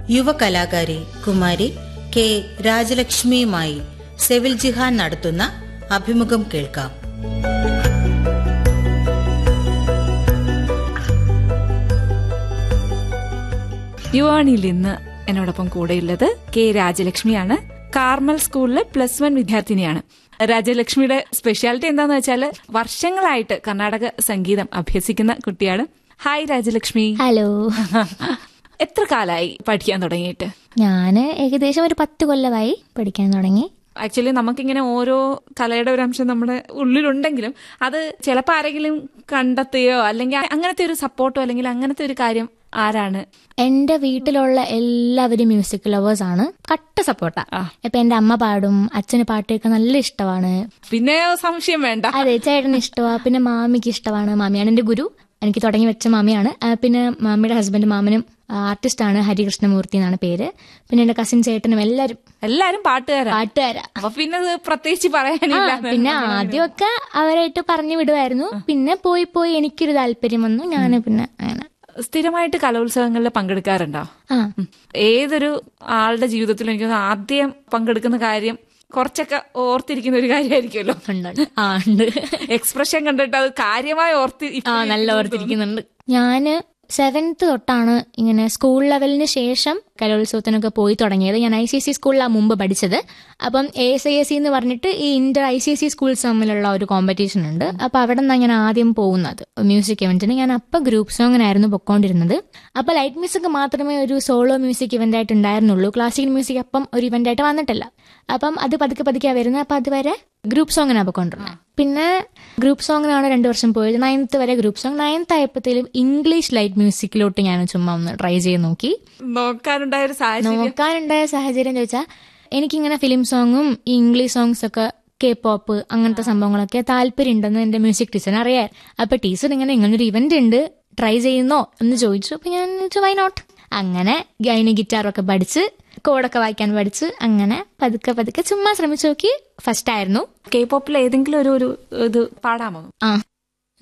യുവകലാകാരി കുമാരി കെ രാജലക്ഷ്മിയുമായി സെവിൽ ജിഹാൻ നടത്തുന്ന അഭിമുഖം കേൾക്കാം യുവാണിയിൽ ഇന്ന് എന്നോടൊപ്പം കൂടെയുള്ളത് കെ രാജലക്ഷ്മിയാണ് കാർമൽ സ്കൂളിലെ പ്ലസ് വൺ വിദ്യാർത്ഥിനിയാണ് രാജലക്ഷ്മിയുടെ സ്പെഷ്യാലിറ്റി എന്താന്ന് വെച്ചാൽ വർഷങ്ങളായിട്ട് കർണാടക സംഗീതം അഭ്യസിക്കുന്ന കുട്ടിയാണ് ഹായ് രാജലക്ഷ്മി ഹലോ എത്ര കാലായി പഠിക്കാൻ തുടങ്ങിയിട്ട് ഞാന് ഏകദേശം ഒരു പത്ത് കൊല്ലമായി പഠിക്കാൻ തുടങ്ങി ആക്ച്വലി നമുക്കിങ്ങനെ ഓരോ കലയുടെ ഒരു അംശം നമ്മുടെ ഉള്ളിലുണ്ടെങ്കിലും അത് ചിലപ്പോൾ ആരെങ്കിലും കണ്ടെത്തുകയോ അല്ലെങ്കിൽ അങ്ങനത്തെ ഒരു സപ്പോർട്ടോ അല്ലെങ്കിൽ അങ്ങനത്തെ ഒരു കാര്യം ആരാണ് എന്റെ വീട്ടിലുള്ള എല്ലാവരും മ്യൂസിക് ലവേഴ്സ് ആണ് കട്ട സപ്പോർട്ടാ ഇപ്പൊ എന്റെ അമ്മ പാടും അച്ഛന് പാട്ട് കേൾക്കാൻ നല്ല ഇഷ്ടമാണ് പിന്നെ സംശയം വേണ്ട അതെ ചേട്ടന് ഇഷ്ടമാ പിന്നെ മാമിക്ക് ഇഷ്ടമാണ് മാമിയാണ് എന്റെ ഗുരു എനിക്ക് തുടങ്ങി വെച്ച മാമിയാണ് ആ, പിന്നെ മാമിയുടെ ഹസ്ബൻഡ് മാമനും ആർട്ടിസ്റ്റ് ആണ് ഹരികൃഷ്ണമൂർത്തി എന്നാണ് പേര് പിന്നെ എന്റെ കസിൻ ചേട്ടനും എല്ലാരും എല്ലാരും പാട്ടുകാരാ പാട്ടുകാരാ അപ്പൊ പിന്നെ അത് പ്രത്യേകിച്ച് പറയാനില്ല ആ, പിന്നെ ആദ്യമൊക്കെ അവരായിട്ട് പറഞ്ഞു വിടുമായിരുന്നു പിന്നെ പോയി പോയി എനിക്കൊരു താല്പര്യം വന്നു ഞാൻ പിന്നെ അങ്ങനെ സ്ഥിരമായിട്ട് കലോത്സവങ്ങളിൽ പങ്കെടുക്കാറുണ്ടോ ആ ഉം. ഏതൊരു ആളുടെ ജീവിതത്തിലും എനിക്ക് തോന്നുന്നു ആദ്യം പങ്കെടുക്കുന്ന കാര്യം കുറച്ചൊക്കെ ഓർത്തിരിക്കുന്ന ഒരു കാര്യമായിരിക്കുമല്ലോ ഉണ്ട് ആ ഉണ്ട് എക്സ്പ്രഷൻ കണ്ടിട്ട് അത് കാര്യമായി ഓർത്തി ആ നല്ല ഓർത്തിരിക്കുന്നുണ്ട് ഞാന് സെവൻത്ത് തൊട്ടാണ് ഇങ്ങനെ സ്കൂൾ ലെവലിന് ശേഷം കലോത്സവത്തിനൊക്കെ പോയി തുടങ്ങിയത് ഞാൻ ഐ സി സി സ്കൂളിലാണ് മുമ്പ് പഠിച്ചത് അപ്പം A S I S C എന്ന് പറഞ്ഞിട്ട് ഈ inter I C C schools തമ്മിലുള്ള ഒരു കോമ്പറ്റീഷൻ ഉണ്ട് അപ്പൊ അവിടെ നിന്നാണ് ഞാൻ ആദ്യം പോകുന്നത് മ്യൂസിക് ഇവന്റിന് ഞാൻ അപ്പൊ ഗ്രൂപ്പ് സോങ്ങിനായിരുന്നു പൊക്കോണ്ടിരുന്നത് അപ്പൊ ലൈറ്റ് മ്യൂസിക് മാത്രമേ ഒരു സോളോ മ്യൂസിക് ഇവന്റ് ആയിട്ട് ഉണ്ടായിരുന്നുള്ളൂ ക്ലാസിക്കൽ മ്യൂസിക് അപ്പം ഒരു ഇവന്റ് ആയിട്ട് വന്നിട്ടില്ല അപ്പം അത് പതുക്കെ പതുക്കെ വരുന്നത് അപ്പൊ അതുവരെ ഗ്രൂപ്പ് സോങ്ങിനാണ് പൊക്കോണ്ടിരുന്നത് പിന്നെ ഗ്രൂപ്പ് സോങ്ങിനാണ് രണ്ടു വർഷം പോയത് നയൻത്ത് വരെ ഗ്രൂപ്പ് സോങ് നയൻത്ത് ആയപ്പോഴത്തേലും ഇംഗ്ലീഷ് ലൈറ്റ് മ്യൂസിക്കിലോട്ട് ഞാൻ ചുമ്മാ ഒന്ന് ട്രൈ ചെയ്ത് നോക്കി നോക്കാനുണ്ടായ ഒരു സാഹചര്യം നോക്കാനുണ്ടായ സാഹചര്യം ചോദിച്ചാൽ എനിക്കിങ്ങനെ ഫിലിം സോങ്ങും ഈ ഇംഗ്ലീഷ് സോങ്സ് ഒക്കെ കെ പോപ്പ് അങ്ങനത്തെ സംഭവങ്ങളൊക്കെ താല്പര്യം ഉണ്ടെന്ന് എന്റെ മ്യൂസിക് ടീച്ചറിന് അറിയാം അപ്പൊ ടീച്ചർ ഇങ്ങനെ ഇങ്ങനൊരു ഇവന്റ് ഉണ്ട് ട്രൈ ചെയ്യുന്നോ എന്ന് ചോദിച്ചു അപ്പൊ ഞാൻ വൈ നോട്ട് അങ്ങനെ ഗൈനി ഗിറ്റാറൊക്കെ പഠിച്ച് കോഡൊക്കെ വായിക്കാൻ പഠിച്ച് അങ്ങനെ പതുക്കെ പതുക്കെ ചുമ്മാ ശ്രമിച്ചു നോക്കി ഫസ്റ്റ് ആയിരുന്നു കെ പോപ്പിൽ ഏതെങ്കിലും ഒരു ഒരു ഇത് പാടാമോ ആ